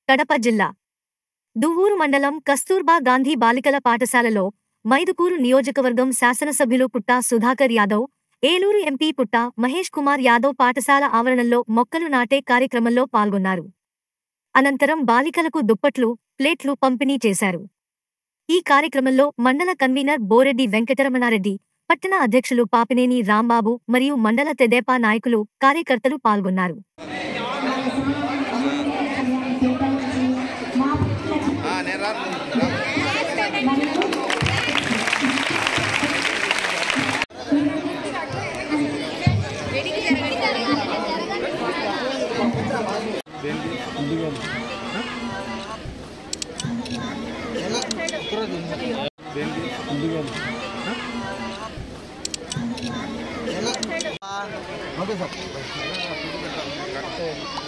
కడప జిల్లా దువ్వూరు మండలం కస్తూర్బా గాంధీ బాలికల పాఠశాలలో మైదుకూరు నియోజకవర్గం శాసనసభ్యులు పుట్టా సుధాకర్ యాదవ్ ఏలూరు ఎంపీ పుట్టా మహేష్ కుమార్ యాదవ్ పాఠశాల ఆవరణలో మొక్కలు నాటే కార్యక్రమంలో పాల్గొన్నారు అనంతరం బాలికలకు దుప్పట్లు ప్లేట్లు పంపిణీ చేశారు ఈ కార్యక్రమంలో మండల కన్వీనర్ బోరెడ్డి వెంకటరమణారెడ్డి పట్టణ అధ్యక్షులు పాపినేని రాంబాబు మరియు మండల తెదేపా నాయకులు కార్యకర్తలు పాల్గొన్నారు ఆ, నేను రాను ఓకే సార్